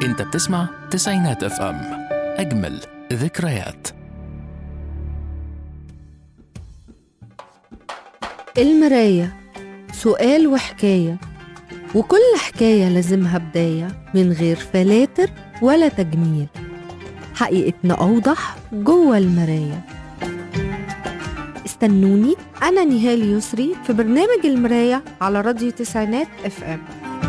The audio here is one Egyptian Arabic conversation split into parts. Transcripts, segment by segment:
انت بتسمع تسعينات اف ام اجمل ذكريات المراية سؤال وحكاية وكل حكاية لازمها بداية من غير فلاتر ولا تجميل حقيقتنا أوضح جوه المراية استنوني أنا نهال يسري في برنامج المراية على راديو تسعينات اف ام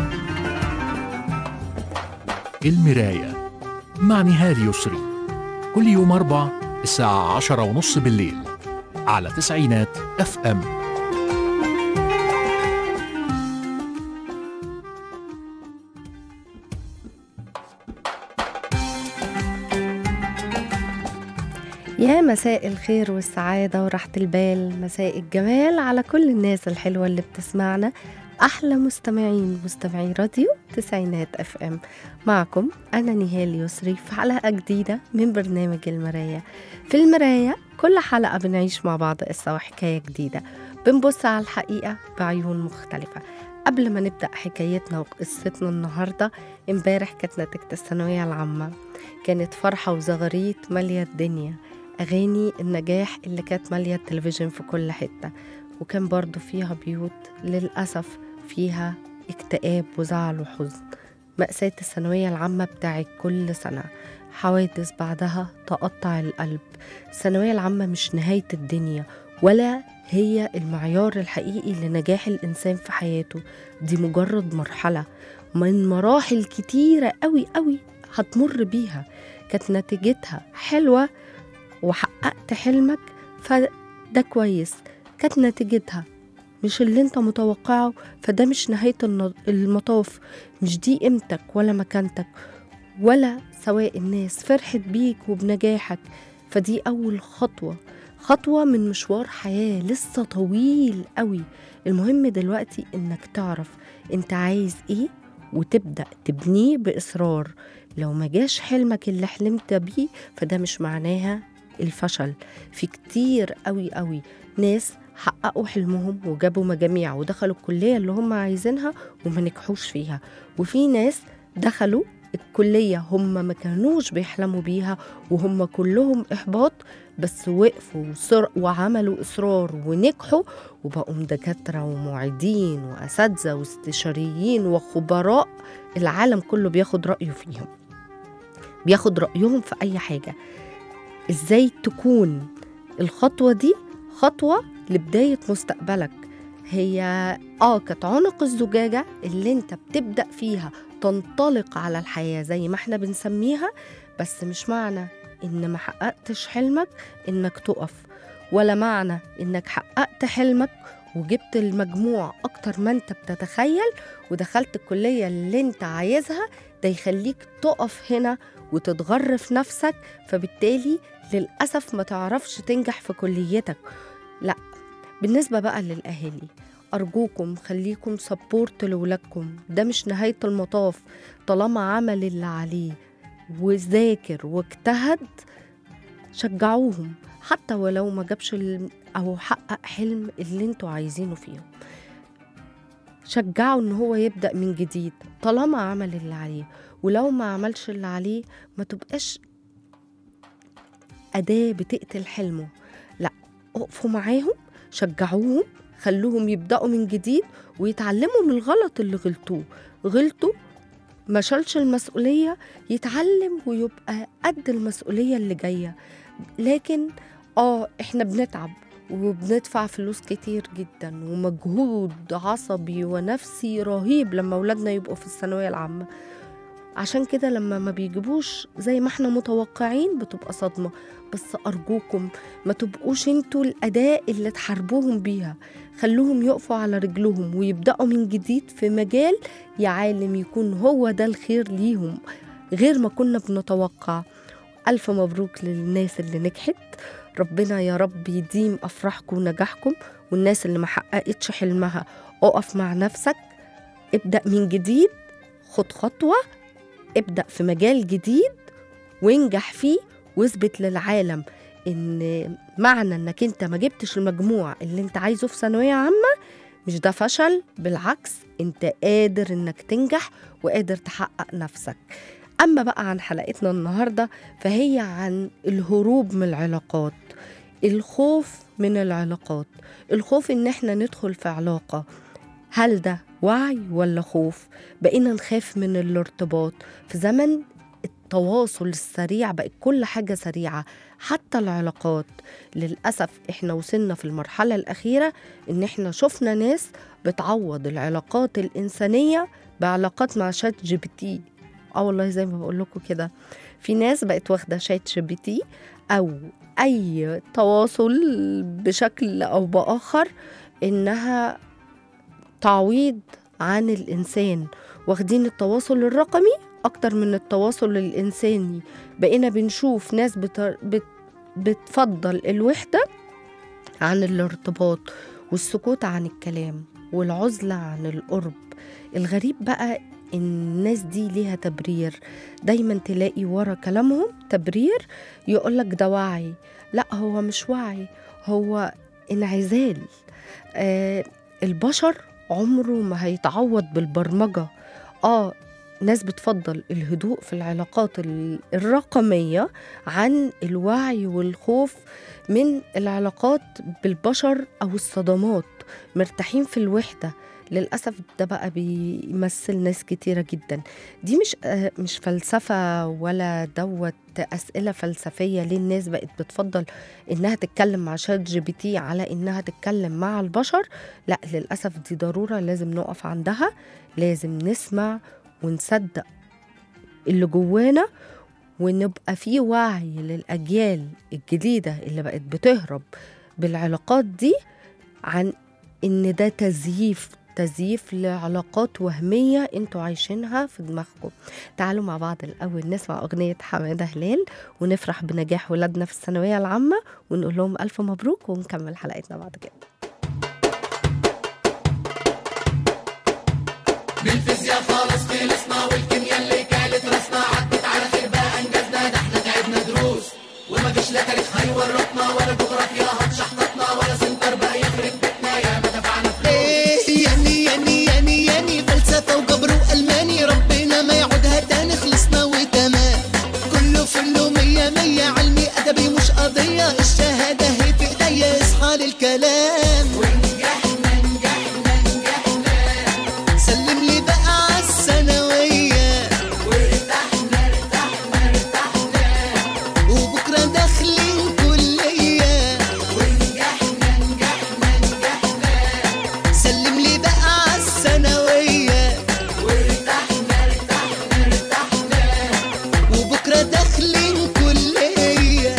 المراية مع نهال يسري كل يوم أربع الساعة عشرة ونص بالليل على تسعينات اف ام يا مساء الخير والسعادة وراحة البال مساء الجمال على كل الناس الحلوة اللي بتسمعنا أحلى مستمعين مستمعي راديو تسعينات اف ام معكم أنا نهال يسري في حلقة جديدة من برنامج المراية في المراية كل حلقة بنعيش مع بعض قصة وحكاية جديدة بنبص على الحقيقة بعيون مختلفة قبل ما نبدأ حكايتنا وقصتنا النهاردة امبارح كانت نتيجة الثانوية العامة كانت فرحة وزغاريت مالية الدنيا أغاني النجاح اللي كانت مالية التلفزيون في كل حتة وكان برضو فيها بيوت للأسف فيها اكتئاب وزعل وحزن مأساة الثانوية العامة بتاعت كل سنة حوادث بعدها تقطع القلب الثانوية العامة مش نهاية الدنيا ولا هي المعيار الحقيقي لنجاح الإنسان في حياته دي مجرد مرحلة من مراحل كتيرة قوي قوي هتمر بيها كانت نتيجتها حلوة وحققت حلمك فده كويس كانت نتيجتها مش اللي انت متوقعه فده مش نهاية الن- المطاف مش دي قيمتك ولا مكانتك ولا سواء الناس فرحت بيك وبنجاحك فدي أول خطوة خطوة من مشوار حياة لسه طويل قوي المهم دلوقتي انك تعرف انت عايز ايه وتبدأ تبنيه بإصرار لو ما جاش حلمك اللي حلمت بيه فده مش معناها الفشل في كتير قوي قوي ناس حققوا حلمهم وجابوا مجاميع ودخلوا الكلية اللي هم عايزينها وما نجحوش فيها وفي ناس دخلوا الكلية هم ما كانوش بيحلموا بيها وهم كلهم إحباط بس وقفوا وصر وعملوا إصرار ونجحوا وبقوا دكاترة ومعيدين وأساتذة واستشاريين وخبراء العالم كله بياخد رأيه فيهم بياخد رأيهم في أي حاجة إزاي تكون الخطوة دي خطوة لبداية مستقبلك هي اه كانت عنق الزجاجة اللي انت بتبدأ فيها تنطلق على الحياة زي ما احنا بنسميها بس مش معنى ان ما حققتش حلمك انك تقف ولا معنى انك حققت حلمك وجبت المجموع اكتر ما انت بتتخيل ودخلت الكلية اللي انت عايزها ده يخليك تقف هنا وتتغر في نفسك فبالتالي للأسف ما تعرفش تنجح في كليتك لا بالنسبة بقى للأهالي أرجوكم خليكم سبورت لولادكم ده مش نهاية المطاف طالما عمل اللي عليه وذاكر واجتهد شجعوهم حتى ولو ما جابش ال- أو حقق حلم اللي انتوا عايزينه فيهم شجعوا ان هو يبدأ من جديد طالما عمل اللي عليه ولو ما عملش اللي عليه ما تبقاش أداة بتقتل حلمه لا اقفوا معاهم شجعوهم خلوهم يبدأوا من جديد ويتعلموا من الغلط اللي غلطوه غلطوا ما شالش المسؤولية يتعلم ويبقى قد المسؤولية اللي جاية لكن اه احنا بنتعب وبندفع فلوس كتير جدا ومجهود عصبي ونفسي رهيب لما أولادنا يبقوا في الثانوية العامة عشان كده لما ما بيجيبوش زي ما احنا متوقعين بتبقى صدمة بس أرجوكم ما تبقوش انتوا الأداة اللي تحاربوهم بيها خلوهم يقفوا على رجلهم ويبدأوا من جديد في مجال يا عالم يكون هو ده الخير ليهم غير ما كنا بنتوقع ألف مبروك للناس اللي نجحت ربنا يا رب يديم أفراحكم ونجاحكم والناس اللي ما حققتش حلمها اقف مع نفسك ابدأ من جديد خد خطوة ابدأ في مجال جديد وانجح فيه واثبت للعالم ان معنى انك انت ما جبتش المجموع اللي انت عايزه في ثانوية عامة مش ده فشل بالعكس انت قادر انك تنجح وقادر تحقق نفسك أما بقى عن حلقتنا النهاردة فهي عن الهروب من العلاقات الخوف من العلاقات الخوف إن احنا ندخل في علاقة هل ده وعي ولا خوف بقينا نخاف من الارتباط في زمن التواصل السريع بقت كل حاجة سريعة حتى العلاقات للأسف احنا وصلنا في المرحلة الأخيرة إن احنا شفنا ناس بتعوض العلاقات الإنسانية بعلاقات مع شات جي بي تي اه والله زي ما بقول لكم كده في ناس بقت واخدة شات جي بي تي أو أي تواصل بشكل أو بآخر إنها تعويض عن الإنسان واخدين التواصل الرقمي أكتر من التواصل الإنساني بقينا بنشوف ناس بت... بت... بتفضل الوحدة عن الارتباط والسكوت عن الكلام والعزلة عن القرب الغريب بقى إن الناس دي ليها تبرير دايما تلاقي ورا كلامهم تبرير يقولك ده وعي لا هو مش وعي هو انعزال آه البشر عمره ما هيتعوض بالبرمجة اه ناس بتفضل الهدوء في العلاقات ال- الرقمية عن الوعي والخوف من العلاقات بالبشر أو الصدمات مرتاحين في الوحدة للأسف ده بقى بيمثل ناس كتيرة جدا دي مش آه، مش فلسفة ولا دوت أسئلة فلسفية ليه الناس بقت بتفضل إنها تتكلم مع شات جي بي تي على إنها تتكلم مع البشر لا للأسف دي ضرورة لازم نقف عندها لازم نسمع ونصدق اللي جوانا ونبقى في وعي للأجيال الجديدة اللي بقت بتهرب بالعلاقات دي عن إن ده تزييف تزييف لعلاقات وهمية انتوا عايشينها في دماغكم تعالوا مع بعض الأول نسمع أغنية حمادة هلال ونفرح بنجاح ولادنا في الثانوية العامة ونقول لهم ألف مبروك ونكمل حلقتنا بعد كده بالفيزياء خالص خلصنا والكيمياء اللي كانت رسمة عدت على خير بقى انجزنا ده احنا تعبنا دروس وما فيش لا تاريخ هيورطنا ولا جغرافيا هتشحططنا ولا سنتر بقى يخرب بيتنا يا ما دفعنا فلوس ايه يعني يعني يعني يعني فلسفة وجبر وألماني ربنا ما يعودها تاني خلصنا وتمام كله فله مية مية علمي أدبي مش قضية الشهادة هي في إيديا اصحى للكلام ونجحنا نجحنا نجحنا سلم لي بقى عالثانوية وارتحنا ارتحنا ارتحنا وبكرة داخلين كلية ونجحنا نجحنا نجحنا سلم لي بقى عالثانوية وارتحنا ارتحنا ارتحنا وبكرة داخلين كلية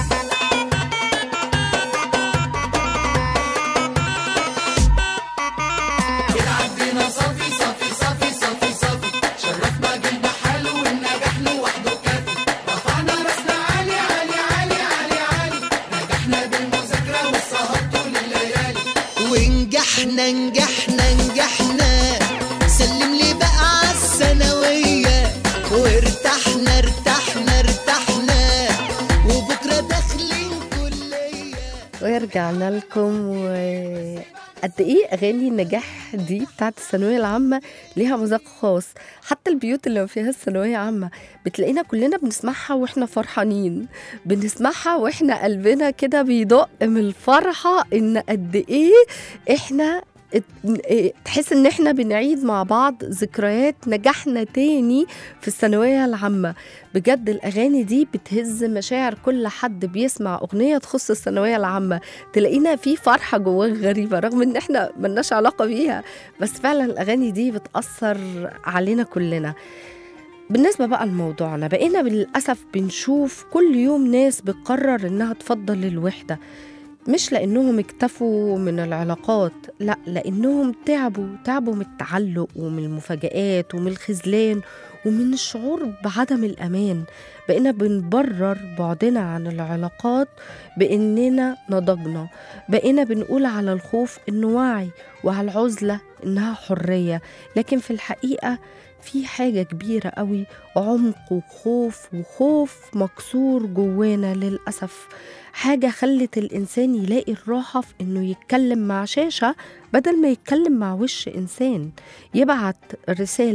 كده عدينا صافي صافي صافي صافي صافي شرفنا جيل بحاله والنجاح لوحده كافي رفعنا راسنا عالي عالي عالي عالي عالي نجحنا بالمذاكرة والسهر طول الليالي ونجحنا نجحنا نجحنا سلم لي بقى عالثانوية وارتحنا ارتحنا ارتحنا وبكرة داخلين كلية ورجعنا لكم وقد ايه اغاني النجاح دي بتاعت الثانويه العامه ليها مذاق خاص حتى البيوت اللي ما فيها الثانويه عامه بتلاقينا كلنا بنسمعها واحنا فرحانين بنسمعها واحنا قلبنا كده بيدق من الفرحه ان قد ايه احنا ات- إيه، تحس ان احنا بنعيد مع بعض ذكريات نجاحنا تاني في الثانويه العامه بجد الاغاني دي بتهز مشاعر كل حد بيسمع اغنيه تخص الثانويه العامه تلاقينا في فرحه جواه غريبه رغم ان احنا ملناش علاقه بيها بس فعلا الاغاني دي بتاثر علينا كلنا بالنسبة بقى لموضوعنا بقينا للأسف بنشوف كل يوم ناس بتقرر إنها تفضل الوحدة مش لأنهم اكتفوا من العلاقات لا لأنهم تعبوا تعبوا من التعلق ومن المفاجآت ومن الخذلان ومن الشعور بعدم الأمان بقينا بنبرر بعدنا عن العلاقات بإننا نضجنا بقينا بنقول على الخوف إنه وعي وعلى العزلة إنها حرية لكن في الحقيقة في حاجة كبيرة قوي عمق وخوف وخوف مكسور جوانا للأسف حاجة خلت الإنسان يلاقي الراحة في إنه يتكلم مع شاشة بدل ما يتكلم مع وش إنسان يبعت رسالة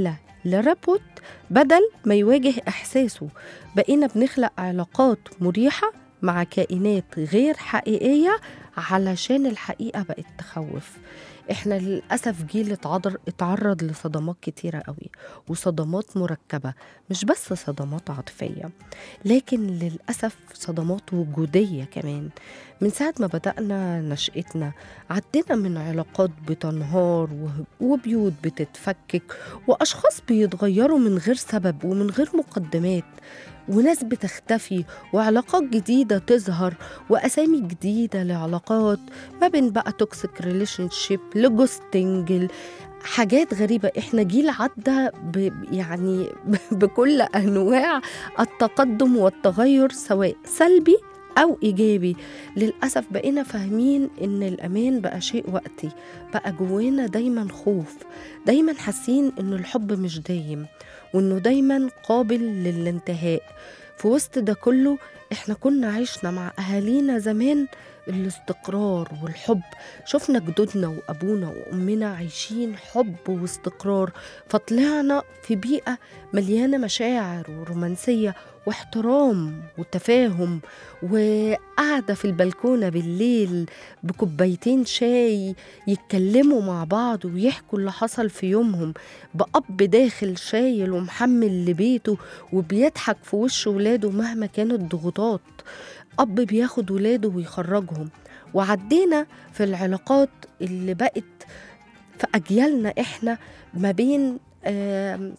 لرابوت بدل ما يواجه إحساسه بقينا بنخلق علاقات مريحة مع كائنات غير حقيقية علشان الحقيقة بقت تخوف احنا للأسف جيل اتعرض, اتعرض لصدمات كتيرة قوي وصدمات مركبة مش بس صدمات عاطفية لكن للأسف صدمات وجودية كمان من ساعة ما بدأنا نشأتنا عدينا من علاقات بتنهار وه- وبيوت بتتفكك وأشخاص بيتغيروا من غير سبب ومن غير مقدمات وناس بتختفي وعلاقات جديدة تظهر وأسامي جديدة لعلاقات ما بين بقى توكسيك ريليشن شيب لجوستنج حاجات غريبة احنا جيل عدى ب يعني بكل أنواع التقدم والتغير سواء سلبي أو إيجابي للأسف بقينا فاهمين إن الأمان بقى شيء وقتي بقى جوانا دايما خوف دايما حاسين إن الحب مش دايم وإنه دايما قابل للانتهاء في وسط ده كله إحنا كنا عشنا مع أهالينا زمان الاستقرار والحب شفنا جدودنا وأبونا وأمنا عايشين حب واستقرار فطلعنا في بيئة مليانة مشاعر ورومانسية واحترام وتفاهم وقعدة في البلكونة بالليل بكوبايتين شاي يتكلموا مع بعض ويحكوا اللي حصل في يومهم بأب داخل شايل ومحمل لبيته وبيضحك في وش ولاده مهما كانت ضغوطات أب بياخد ولاده ويخرجهم وعدينا في العلاقات اللي بقت في أجيالنا إحنا ما بين آم،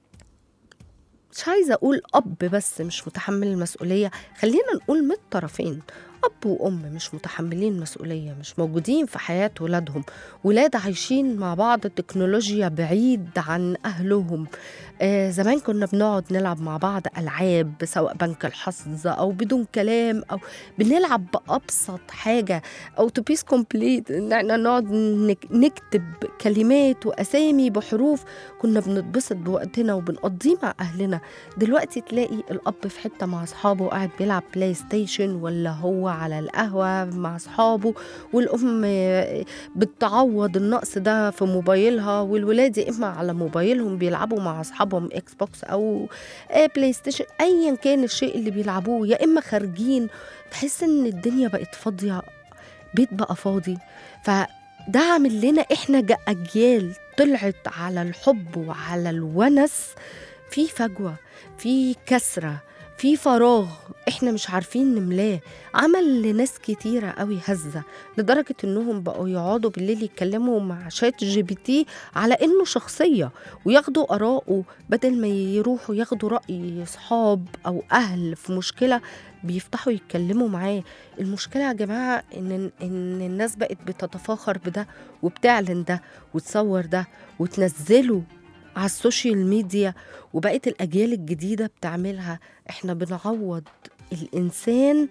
مش عايزة أقول أب بس مش متحمل المسؤولية خلينا نقول من الطرفين أب وأم مش متحملين مسؤولية مش موجودين في حياة ولادهم ولاد عايشين مع بعض تكنولوجيا بعيد عن أهلهم آه زمان كنا بنقعد نلعب مع بعض ألعاب سواء بنك الحظ أو بدون كلام أو بنلعب بأبسط حاجة أو تو بيس كومبليت إن احنا نقعد نك- نكتب كلمات وأسامي بحروف كنا بنتبسط بوقتنا وبنقضيه مع أهلنا دلوقتي تلاقي الأب في حتة مع أصحابه قاعد بيلعب بلاي ستيشن ولا هو على القهوة مع أصحابه والأم آه، بتعوض النقص ده في موبايلها والولاد يا إما على موبايلهم بيلعبوا مع أصحابهم إكس بوكس أو آه، بلاي ستيشن أيا كان الشيء اللي بيلعبوه يا إما خارجين تحس إن الدنيا بقت فاضية بيت بقى فاضي فده عامل لنا إحنا جا- أجيال طلعت على الحب وعلى الونس في فجوة في كسرة في فراغ احنا مش عارفين نملاه عمل لناس كتيرة قوي هزة لدرجة انهم بقوا يقعدوا بالليل يتكلموا مع شات جي بي تي على انه شخصية وياخدوا آراءه بدل ما يروحوا ياخدوا رأي صحاب او اهل في مشكلة بيفتحوا يتكلموا معاه المشكلة يا جماعة ان ان الناس بقت بتتفاخر بده وبتعلن ده وتصور ده وتنزله على السوشيال ميديا وبقت الأجيال الجديدة بتعملها احنا بنعوض الإنسان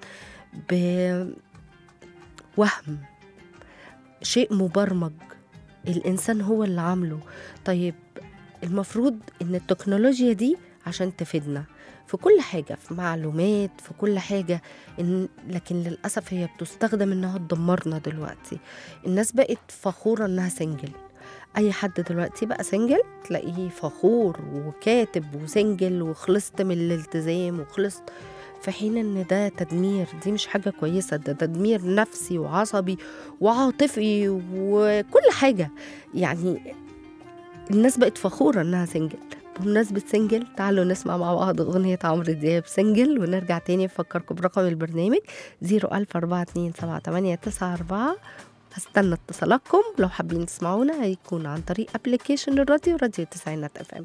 بوهم شيء مبرمج الإنسان هو اللي عامله طيب المفروض إن التكنولوجيا دي عشان تفيدنا في كل حاجة في معلومات في كل حاجة إن لكن للأسف هي بتستخدم إنها تدمرنا دلوقتي الناس بقت فخورة إنها سنجل اي حد دلوقتي بقى سنجل تلاقيه فخور وكاتب وسنجل وخلصت من الالتزام وخلصت في حين ان ده تدمير دي مش حاجة كويسة ده تدمير نفسي وعصبي وعاطفي وكل حاجة يعني الناس بقت فخورة انها سنجل بمناسبة سنجل تعالوا نسمع مع بعض أغنية عمرو دياب سنجل ونرجع تاني نفكركم برقم البرنامج 014278994 هستنى اتصالاتكم لو حابين تسمعونا هيكون عن طريق ابلكيشن الراديو راديو تسعينات اف ام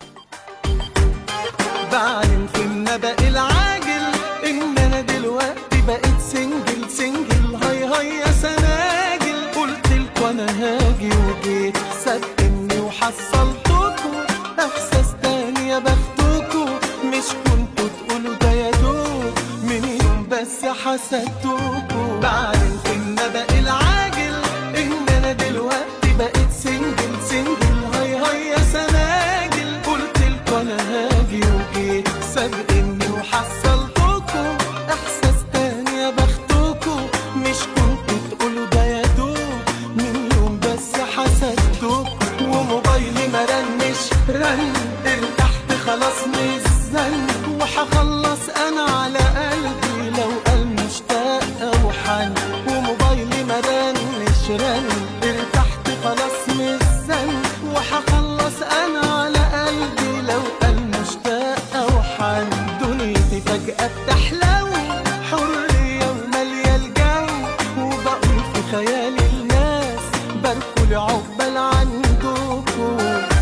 بعلن في النبأ العاجل ان انا دلوقتي بقيت سنجل سنجل هاي هاي يا سناجل قلت لكم انا هاجي وجيت صدقني وحصلتكوا احساس تاني يا بختكوا مش كنتوا تقولوا ده يا دوب من يوم بس حسدتكوا بعلن في النبأ العاجل ان انا دلوقتي بقيت سنجل سنجل هاي هاي يا سناجل قلت لكم انا هاجي وجيت سابقني وحصلتكوا احساس تاني يا بختكوا مش كنتوا تقولوا ده يا دوب من يوم بس حسدتكوا وموبايلي ما رنش رن وحخلص انا على قلبي لو قال مشتاق او حن دنيتي فجأة بتحلو حرية ومالية الجو وبقول في خيالي الناس باركوا لي عقبال عندكم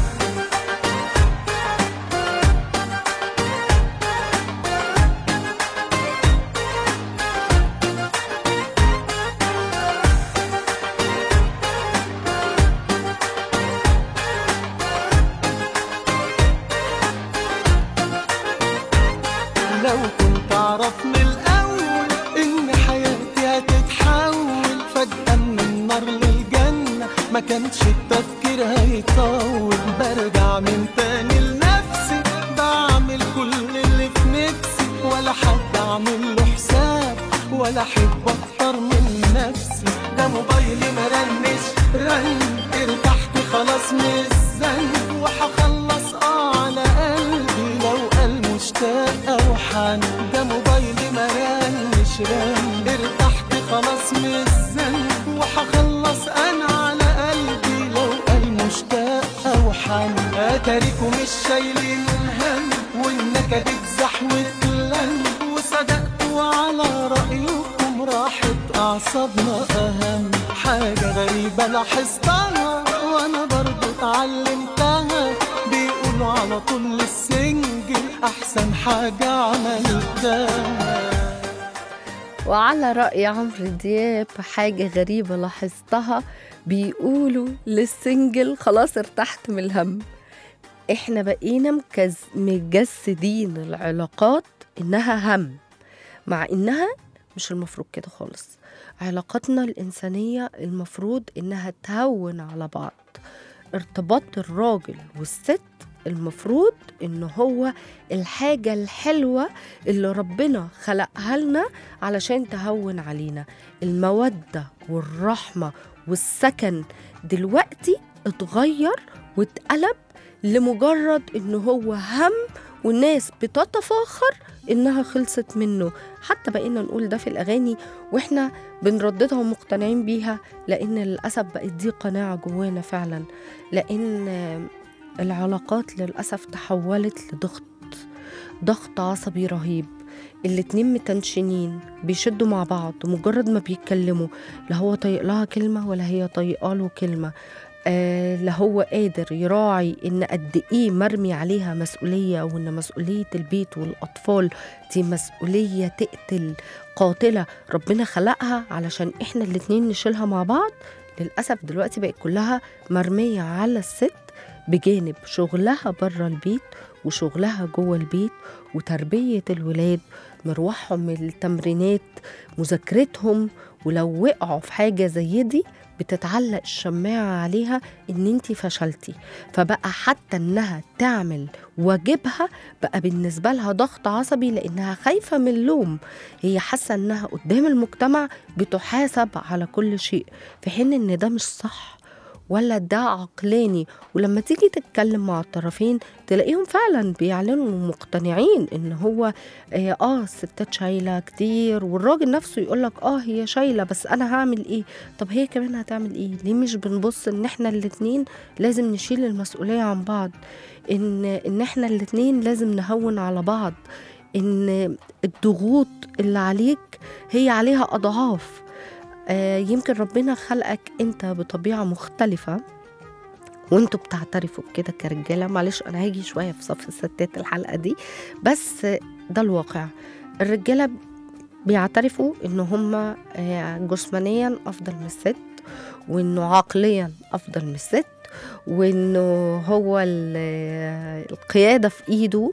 لو كنت اعرف من الاول ان حياتي هتتحول فجأة من النار للجنة ما كانش التفكير هيطول برجع من تاني لنفسي بعمل كل اللي في نفسي ولا حد اعمل له حساب ولا احب اكتر من نفسي ده موبايلي مرنش رن ارتحت خلاص من الزن وهخلص اه على قلبي لو قال مشتاق او حن ده موبايلي مرنش رن ارتحت خلاص من الزن وهخلص انا على قلبي لو قال مشتاق او حن اتاريكم مش شايلين هم والنكد اتزحوت لن وصدقتوا على رأيكم راحت أعصابنا أهم حاجة غريبة لاحظتها وأنا برضو اتعلمتها بيقولوا على طول السنجل أحسن حاجة عملتها وعلى رأي عمرو دياب حاجة غريبة لاحظتها بيقولوا للسنجل خلاص ارتحت من الهم احنا بقينا مكز... مجسدين العلاقات انها هم مع انها مش المفروض كده خالص علاقاتنا الإنسانية المفروض إنها تهون على بعض ارتباط الراجل والست المفروض إن هو الحاجة الحلوة اللي ربنا خلقها لنا علشان تهون علينا المودة والرحمة والسكن دلوقتي اتغير واتقلب لمجرد إن هو هم والناس بتتفاخر إنها خلصت منه حتى بقينا نقول ده في الأغاني وإحنا بنرددها ومقتنعين بيها لأن للأسف بقت دي قناعة جوانا فعلا لأن العلاقات للأسف تحولت لضغط ضغط عصبي رهيب الاتنين متنشنين بيشدوا مع بعض مجرد ما بيتكلموا لا هو طايق لها كلمة ولا هي طايقة له كلمة آه لا هو قادر يراعي ان قد ايه مرمي عليها مسؤوليه وان مسؤوليه البيت والاطفال دي مسؤوليه تقتل قاتله ربنا خلقها علشان احنا الاتنين نشيلها مع بعض للاسف دلوقتي بقت كلها مرميه على الست بجانب شغلها بره البيت وشغلها جوه البيت وتربيه الولاد مروحهم التمرينات مذاكرتهم ولو وقعوا في حاجه زي دي بتتعلق الشماعة عليها إن أنت فشلتي فبقى حتى إنها تعمل واجبها بقى بالنسبة لها ضغط عصبي لأنها خايفة من اللوم هي حاسة إنها قدام المجتمع بتحاسب على كل شيء في حين إن ده مش صح ولا ده عقلاني ولما تيجي تتكلم مع الطرفين تلاقيهم فعلا بيعلنوا مقتنعين ان هو اه, آه الستات شايله كتير والراجل نفسه يقولك اه هي شايله بس انا هعمل ايه طب هي كمان هتعمل ايه ليه مش بنبص ان احنا الاتنين لازم نشيل المسؤوليه عن بعض ان ان احنا الاتنين لازم نهون على بعض ان الضغوط اللي عليك هي عليها اضعاف آه يمكن ربنا خلقك انت بطبيعه مختلفه وانتوا بتعترفوا بكده كرجاله معلش انا هاجي شويه في صف الستات الحلقه دي بس ده الواقع الرجاله بيعترفوا ان هم جسمانيا افضل من الست وانه عقليا افضل من الست وانه هو القياده في ايده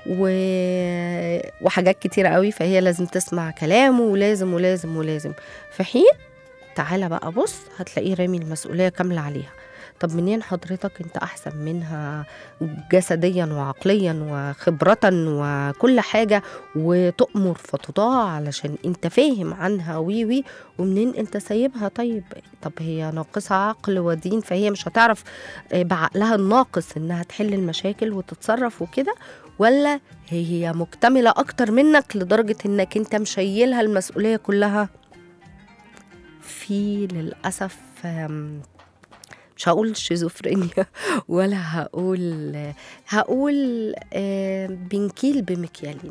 وحاجات كتيره قوي فهي لازم تسمع كلامه ولازم ولازم ولازم في حين تعالى بقى بص هتلاقيه رامي المسؤوليه كامله عليها طب منين حضرتك انت احسن منها جسديا وعقليا وخبرة وكل حاجة وتؤمر فتطاع علشان انت فاهم عنها وي وي ومنين انت سايبها طيب طب هي ناقصة عقل ودين فهي مش هتعرف بعقلها الناقص انها تحل المشاكل وتتصرف وكده ولا هي مكتملة اكتر منك لدرجة انك انت مشيلها المسؤولية كلها في للأسف مش هقول شيزوفرينيا ولا هقول هقول آه، بنكيل بمكيالين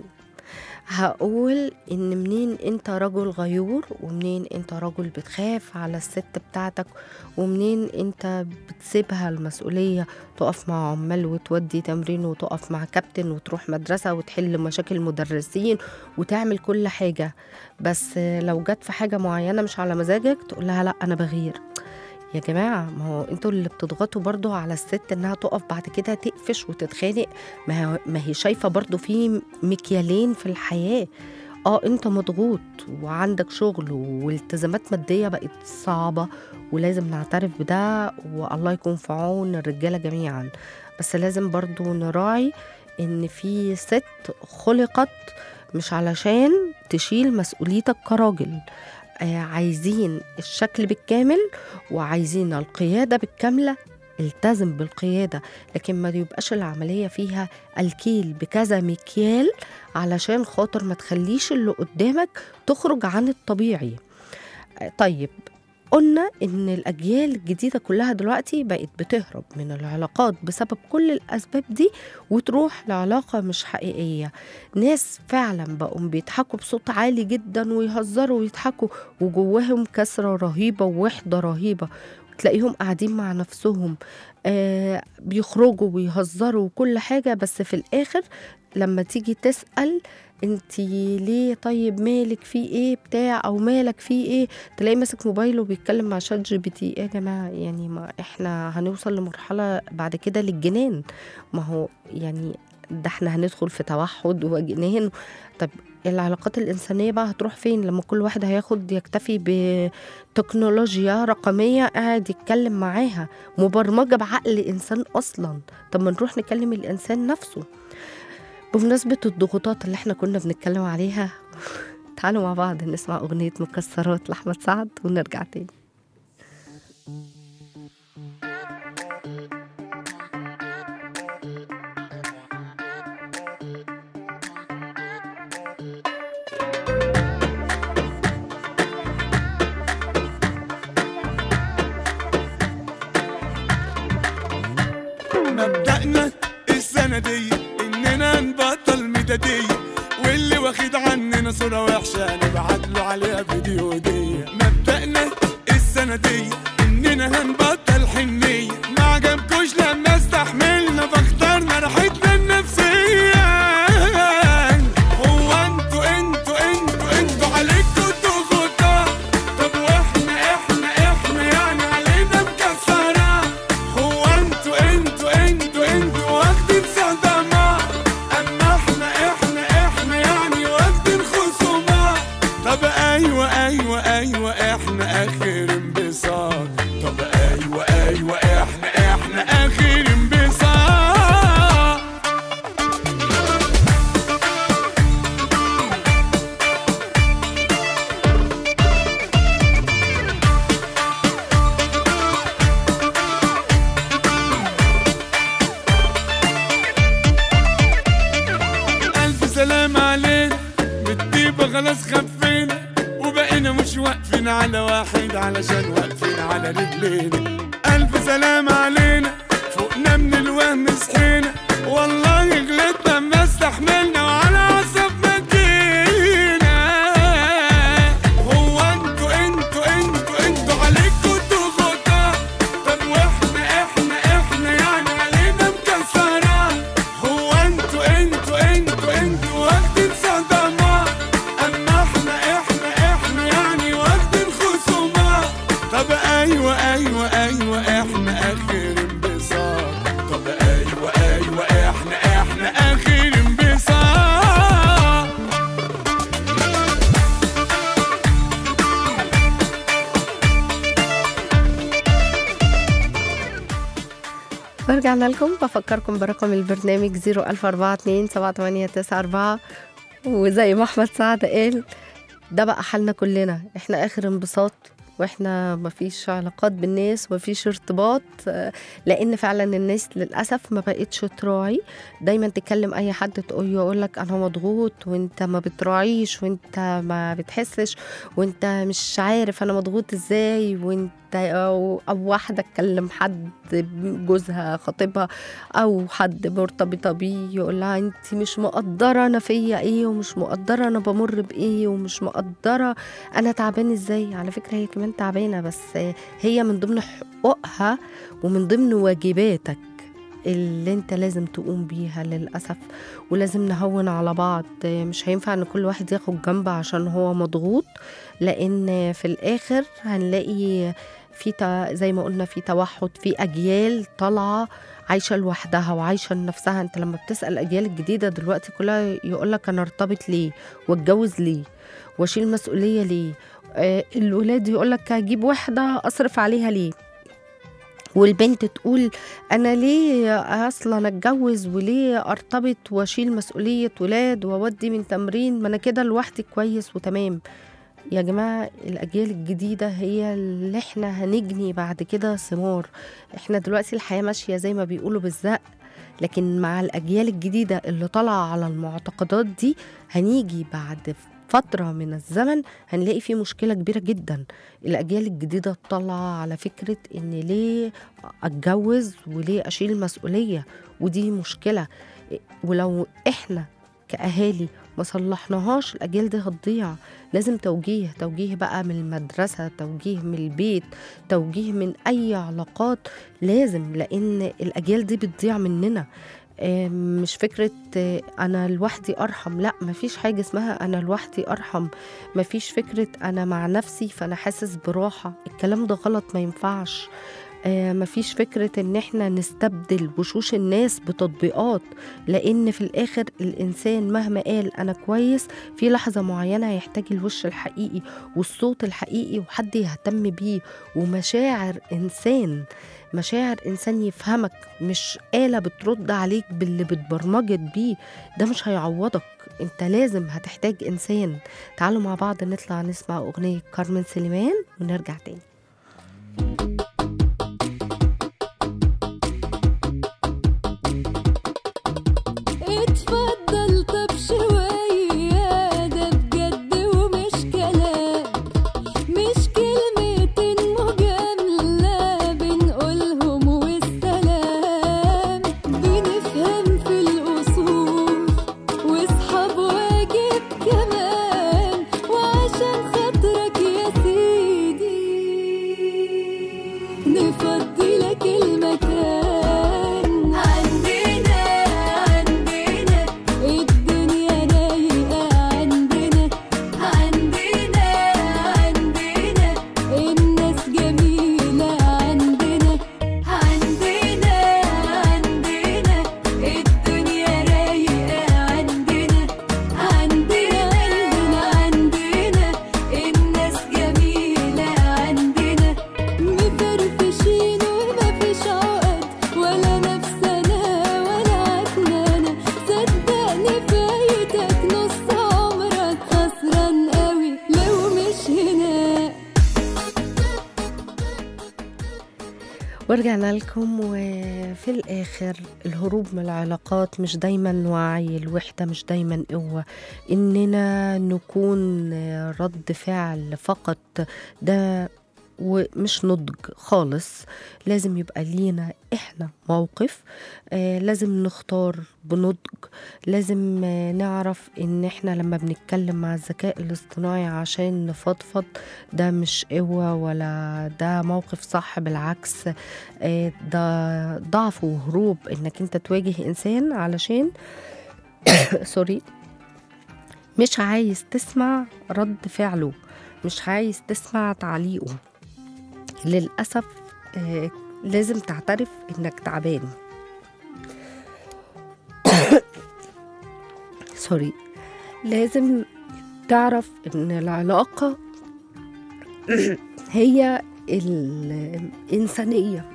هقول ان منين انت رجل غيور ومنين انت رجل بتخاف على الست بتاعتك ومنين انت بتسيبها المسؤولية تقف مع عمال وتودي تمرين وتقف مع كابتن وتروح مدرسة وتحل مشاكل مدرسين وتعمل كل حاجة بس لو جت في حاجة معينة مش على مزاجك تقول لها لا أنا بغير يا جماعة ما هو انتوا اللي بتضغطوا برضو على الست انها تقف بعد كده تقفش وتتخانق ما, هو- ما هي شايفة برضو في مكيالين في الحياة اه انت مضغوط وعندك شغل والتزامات مادية بقت صعبة ولازم نعترف بده والله يكون في عون الرجالة جميعا بس لازم برضو نراعي ان في ست خلقت مش علشان تشيل مسؤوليتك كراجل آه عايزين الشكل بالكامل وعايزين القيادة بالكاملة التزم بالقيادة لكن ما يبقاش العملية فيها الكيل بكذا مكيال علشان خاطر ما تخليش اللي قدامك تخرج عن الطبيعي آه، طيب قلنا ان الاجيال الجديده كلها دلوقتي بقت بتهرب من العلاقات بسبب كل الاسباب دي وتروح لعلاقه مش حقيقيه ناس فعلا بقوا بيضحكوا بصوت عالي جدا ويهزروا ويضحكوا وجواهم كسره رهيبه ووحده رهيبه تلاقيهم قاعدين مع نفسهم آه بيخرجوا ويهزروا وكل حاجه بس في الاخر لما تيجي تسال انت ليه طيب مالك في ايه بتاع او مالك في ايه تلاقيه ماسك موبايله وبيتكلم مع شات جي بي تي ايه يا جماعه يعني ما احنا هنوصل لمرحله بعد كده للجنان ما هو يعني ده احنا هندخل في توحد وجنان طب العلاقات الإنسانية بقى هتروح فين لما كل واحد هياخد يكتفي بتكنولوجيا رقمية قاعد يتكلم معاها مبرمجة بعقل إنسان أصلا طب ما نروح نكلم الإنسان نفسه بمناسبة الضغوطات اللي احنا كنا بنتكلم عليها تعالوا مع بعض نسمع أغنية مكسرات لأحمد سعد ونرجع تاني مبدأنا السنة دي إننا نبطل ميدادية واللي واخد عننا صورة وحشة نبعت له عليها فيديو هدية مبدأنا السنة دي إننا هنبطل حنية ما عجبكوش لما استحملنا فاخترنا راحتنا النفسية هو انتوا انتوا انتوا انتوا عليكوا ضغوطات طب واحنا احنا احنا يعني علينا مكسرة هو انتوا انتوا انتوا انتوا واخدين صدمات اما احنا احنا احنا يعني واخدين خصومات طب ايوه ايوه ايوه احنا اخر انبساط طب ايوه ايوه احنا احنا اخر انبساط ألف سلام علينا بالطيبة خلاص خفينا وبقينا مش واقفين على واحد علشان واقفين على رجلينا ألف سلام علينا فوقنا من الوهم صحينا والله غلطنا ما استحملنا وعلى عصبنا جينا هو انتوا انتوا انتوا انتوا عليكوا ضغوطات طب واحنا احنا احنا يعني علينا مكسرات هو انتوا انتوا انتوا انتوا واخدين صدمات اما احنا احنا احنا يعني واخدين خصومات طب ايوه ايوه ايوه احنا اخر انبساط طب ايوه ايوه احنا احنا اخر انبساط ورجعنا لكم بفكركم برقم البرنامج 004278994 وزي ما احمد سعد قال ده بقى حالنا كلنا احنا اخر انبساط واحنا مفيش علاقات بالناس مفيش ارتباط آه، لان فعلا الناس للاسف ما بقتش تراعي دايما تكلم اي حد تقول يقول لك انا مضغوط وانت ما بتراعيش وانت ما بتحسش وانت مش عارف انا مضغوط ازاي وانت أو, أو واحدة تكلم حد جوزها خطيبها أو حد مرتبطة بيه يقول لها أنت مش مقدرة أنا فيا إيه ومش مقدرة أنا بمر بإيه ومش مقدرة أنا تعبان إزاي على فكرة هي كمان تعبانة بس هي من ضمن حقوقها ومن ضمن واجباتك اللي انت لازم تقوم بيها للأسف ولازم نهون على بعض مش هينفع ان كل واحد ياخد جنب عشان هو مضغوط لان في الاخر هنلاقي في ت- زي ما قلنا في توحد في اجيال طالعه عايشه لوحدها وعايشه لنفسها انت لما بتسال الاجيال الجديده دلوقتي كلها يقول لك انا ارتبط ليه واتجوز ليه واشيل مسؤوليه ليه آه الولاد يقول لك هجيب واحده اصرف عليها ليه والبنت تقول انا ليه اصلا اتجوز وليه ارتبط واشيل مسؤوليه ولاد واودي من تمرين ما انا كده لوحدي كويس وتمام يا جماعة الأجيال الجديدة هي اللي احنا هنجني بعد كده ثمار احنا دلوقتي الحياة ماشية زي ما بيقولوا بالزق لكن مع الأجيال الجديدة اللي طالعة على المعتقدات دي هنيجي بعد فترة من الزمن هنلاقي في مشكلة كبيرة جدا الأجيال الجديدة طالعة على فكرة إن ليه أتجوز وليه أشيل المسؤولية ودي مشكلة ولو إحنا كأهالي ما صلحناهاش الأجيال دي هتضيع لازم توجيه توجيه بقى من المدرسة توجيه من البيت توجيه من أي علاقات لازم لأن الأجيال دي بتضيع مننا آه، مش فكرة آه، أنا لوحدي أرحم لا مفيش حاجة اسمها أنا لوحدي أرحم مفيش فكرة أنا مع نفسي فأنا حاسس براحة الكلام ده غلط ما ينفعش آه، مفيش فكرة ان احنا نستبدل وشوش الناس بتطبيقات لان في الاخر الانسان مهما قال انا كويس في لحظة معينة هيحتاج الوش الحقيقي والصوت الحقيقي وحد يهتم بيه ومشاعر انسان مشاعر انسان يفهمك مش آلة بترد عليك باللي بتبرمجت بيه ده مش هيعوضك انت لازم هتحتاج انسان تعالوا مع بعض نطلع نسمع اغنية كارمن سليمان ونرجع تاني اتفضل طب شوية ده بجد ومش كلام مش كلمتين مجاملة بنقولهم والسلام بنفهم في الأصول واصحاب واجب كمان وعشان خاطرك يا سيدي نفضي لك المكان عندنا عندنا الدنيا رايقة عندنا عندنا عندنا الناس جميلة عندنا عندنا عندنا الدنيا رايقة عندنا عندنا عندنا الناس جميلة عندنا مفرفشين ومفيش عقد ولا نفسنا ولا عكنانة صدقني فايتك نص عمرك خسران قوي لو مش هنا ورجعنا لكم وفي الآخر الهروب من العلاقات مش دايما وعي الوحدة مش دايما قوة إننا نكون رد فعل فقط ده ومش نضج خالص لازم يبقى لينا احنا موقف آه لازم نختار بنضج لازم آه نعرف ان احنا لما بنتكلم مع الذكاء الاصطناعي عشان نفضفض ده مش قوة ولا ده موقف صح بالعكس آه ده ضعف وهروب انك انت تواجه انسان علشان سوري مش عايز تسمع رد فعله مش عايز تسمع تعليقه للأسف آه لازم تعترف إنك تعبان سوري لازم تعرف إن العلاقة هي الإنسانية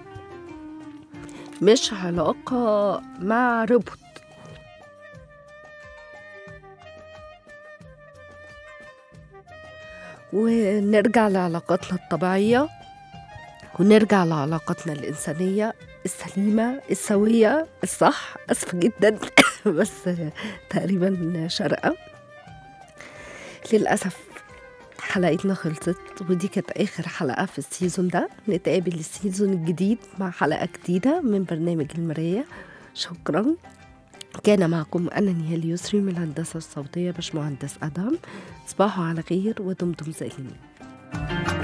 مش علاقة مع ربط ونرجع لعلاقاتنا الطبيعية ونرجع لعلاقاتنا الإنسانية السليمة السوية الصح أسفة جدا بس تقريبا شرقة للأسف حلقتنا خلصت ودي كانت آخر حلقة في السيزون ده نتقابل السيزون الجديد مع حلقة جديدة من برنامج المراية شكرا كان معكم أنا نهال يسري من الهندسة الصوتية باشمهندس أدهم تصبحوا على خير ودمتم سالمين